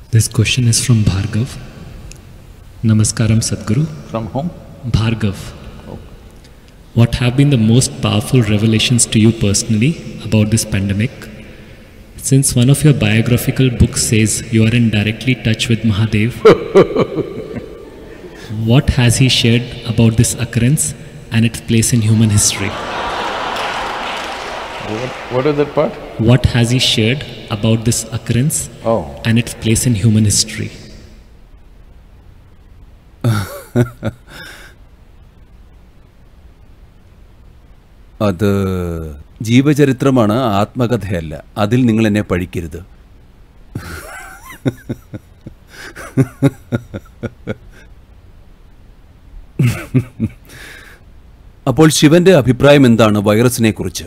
This question is from Bhargav. Namaskaram Sadhguru. From whom? Bhargav. What have been the most powerful revelations to you personally about this pandemic? Since one of your biographical books says you are in directly touch with Mahadev, what has he shared about this occurrence and its place in human history? What, what is that part? What has he shared about this occurrence Oh, and its place in human history? അത് ജീവചരിത്രമാണ് ആത്മകഥയല്ല അതിൽ നിങ്ങൾ എന്നെ പഴിക്കരുത് അപ്പോൾ ശിവന്റെ അഭിപ്രായം എന്താണ് വൈറസിനെ കുറിച്ച്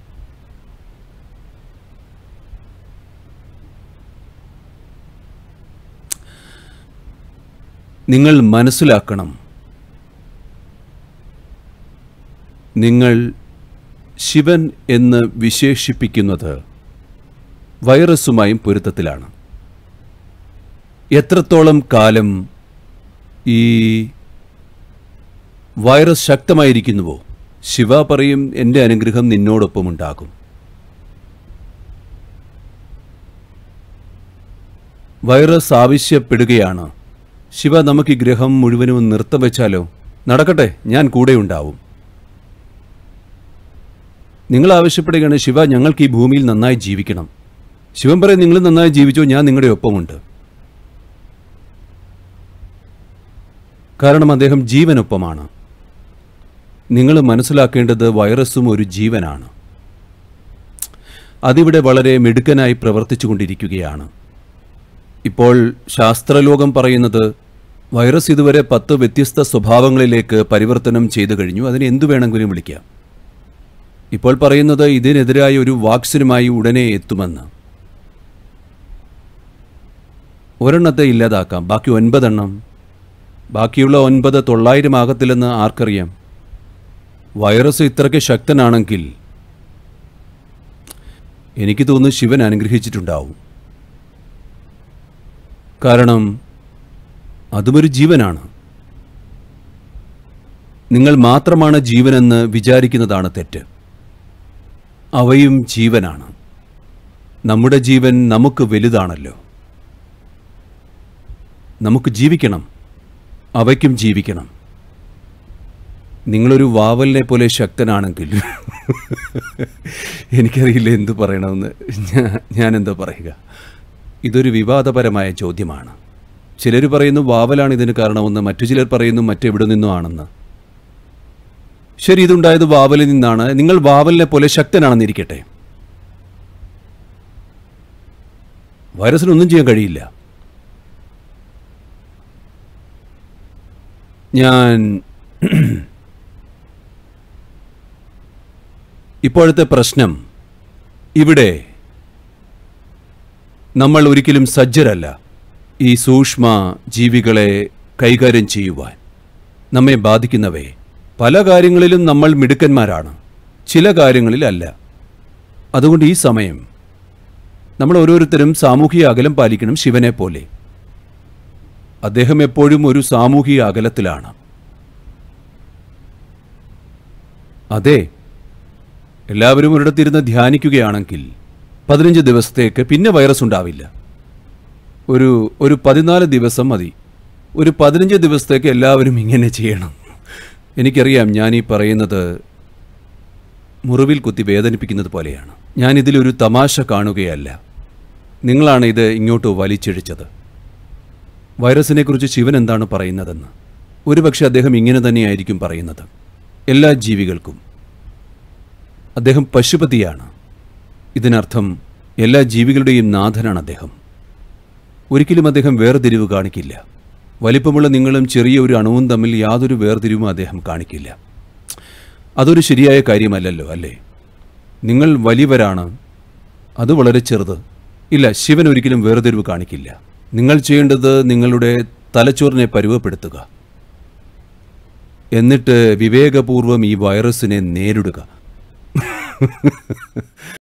നിങ്ങൾ മനസ്സിലാക്കണം നിങ്ങൾ ശിവൻ എന്ന് വിശേഷിപ്പിക്കുന്നത് വൈറസുമായും പൊരുത്തത്തിലാണ് എത്രത്തോളം കാലം ഈ വൈറസ് ശക്തമായിരിക്കുന്നുവോ ശിവ പറയും എൻ്റെ അനുഗ്രഹം നിന്നോടൊപ്പം ഉണ്ടാകും വൈറസ് ആവശ്യപ്പെടുകയാണ് ശിവ നമുക്ക് ഈ ഗ്രഹം മുഴുവനും നൃത്തം വെച്ചാലോ നടക്കട്ടെ ഞാൻ കൂടെയുണ്ടാവും നിങ്ങൾ ആവശ്യപ്പെടുകയാണ് ശിവ ഞങ്ങൾക്ക് ഈ ഭൂമിയിൽ നന്നായി ജീവിക്കണം ശിവൻ പറയും നിങ്ങൾ നന്നായി ജീവിച്ചോ ഞാൻ നിങ്ങളുടെ ഒപ്പമുണ്ട് കാരണം അദ്ദേഹം ജീവനൊപ്പമാണ് നിങ്ങൾ മനസ്സിലാക്കേണ്ടത് വൈറസും ഒരു ജീവനാണ് അതിവിടെ വളരെ മിടുക്കനായി പ്രവർത്തിച്ചുകൊണ്ടിരിക്കുകയാണ് ഇപ്പോൾ ശാസ്ത്രലോകം പറയുന്നത് വൈറസ് ഇതുവരെ പത്ത് വ്യത്യസ്ത സ്വഭാവങ്ങളിലേക്ക് പരിവർത്തനം ചെയ്തു കഴിഞ്ഞു അതിന് എന്തു വേണമെങ്കിലും വിളിക്കാം ഇപ്പോൾ പറയുന്നത് ഇതിനെതിരായ ഒരു വാക്സിനുമായി ഉടനെ എത്തുമെന്ന് ഒരെണ്ണത്തെ ഇല്ലാതാക്കാം ബാക്കി ഒൻപതെണ്ണം ബാക്കിയുള്ള ഒൻപത് തൊള്ളായിരം ആകത്തില്ലെന്ന് ആർക്കറിയാം വൈറസ് ഇത്രയ്ക്ക് ശക്തനാണെങ്കിൽ എനിക്ക് തോന്നുന്നു ശിവൻ അനുഗ്രഹിച്ചിട്ടുണ്ടാവും കാരണം അതുമൊരു ജീവനാണ് നിങ്ങൾ മാത്രമാണ് ജീവനെന്ന് വിചാരിക്കുന്നതാണ് തെറ്റ് അവയും ജീവനാണ് നമ്മുടെ ജീവൻ നമുക്ക് വലുതാണല്ലോ നമുക്ക് ജീവിക്കണം അവയ്ക്കും ജീവിക്കണം നിങ്ങളൊരു വാവലിനെ പോലെ ശക്തനാണെങ്കിൽ എനിക്കറിയില്ല എന്തു പറയണമെന്ന് ഞാൻ ഞാൻ എന്താ പറയുക ഇതൊരു വിവാദപരമായ ചോദ്യമാണ് ചിലർ പറയുന്നു വാവലാണ് ഇതിന് കാരണമെന്ന് മറ്റു ചിലർ പറയുന്നു മറ്റെവിടെ നിന്നോ ആണെന്ന് ശരി ഇതുണ്ടായത് വാവലിൽ നിന്നാണ് നിങ്ങൾ വാവലിനെ പോലെ ശക്തനാണെന്നിരിക്കട്ടെ വൈറസിനൊന്നും ചെയ്യാൻ കഴിയില്ല ഞാൻ ഇപ്പോഴത്തെ പ്രശ്നം ഇവിടെ നമ്മൾ ഒരിക്കലും സജ്ജരല്ല ഈ സൂക്ഷ്മ ജീവികളെ കൈകാര്യം ചെയ്യുവാൻ നമ്മെ ബാധിക്കുന്നവയെ പല കാര്യങ്ങളിലും നമ്മൾ മിടുക്കന്മാരാണ് ചില കാര്യങ്ങളിൽ അല്ല അതുകൊണ്ട് ഈ സമയം നമ്മൾ ഓരോരുത്തരും സാമൂഹിക അകലം പാലിക്കണം ശിവനെ പോലെ അദ്ദേഹം എപ്പോഴും ഒരു സാമൂഹിക അകലത്തിലാണ് അതെ എല്ലാവരും ഒരിടത്തിരുന്ന് ധ്യാനിക്കുകയാണെങ്കിൽ പതിനഞ്ച് ദിവസത്തേക്ക് പിന്നെ വൈറസ് ഉണ്ടാവില്ല ഒരു ഒരു പതിനാല് ദിവസം മതി ഒരു പതിനഞ്ച് ദിവസത്തേക്ക് എല്ലാവരും ഇങ്ങനെ ചെയ്യണം എനിക്കറിയാം ഞാൻ ഈ പറയുന്നത് മുറിവിൽ കുത്തി വേദനിപ്പിക്കുന്നത് പോലെയാണ് ഞാൻ ഇതിലൊരു തമാശ കാണുകയല്ല നിങ്ങളാണ് ഇത് ഇങ്ങോട്ട് വലിച്ചിഴിച്ചത് വൈറസിനെക്കുറിച്ച് ശിവൻ എന്താണ് പറയുന്നതെന്ന് ഒരുപക്ഷെ അദ്ദേഹം ഇങ്ങനെ തന്നെയായിരിക്കും പറയുന്നത് എല്ലാ ജീവികൾക്കും അദ്ദേഹം പശുപതിയാണ് ഇതിനർത്ഥം എല്ലാ ജീവികളുടെയും നാഥനാണ് അദ്ദേഹം ഒരിക്കലും അദ്ദേഹം വേർതിരിവ് കാണിക്കില്ല വലിപ്പമുള്ള നിങ്ങളും ചെറിയ ഒരു അണുവും തമ്മിൽ യാതൊരു വേർതിരിവും അദ്ദേഹം കാണിക്കില്ല അതൊരു ശരിയായ കാര്യമല്ലല്ലോ അല്ലേ നിങ്ങൾ വലിയവരാണ് അത് വളരെ ചെറുത് ഇല്ല ശിവൻ ഒരിക്കലും വേർതിരിവ് കാണിക്കില്ല നിങ്ങൾ ചെയ്യേണ്ടത് നിങ്ങളുടെ തലച്ചോറിനെ പരുവപ്പെടുത്തുക എന്നിട്ട് വിവേകപൂർവം ഈ വൈറസിനെ നേരിടുക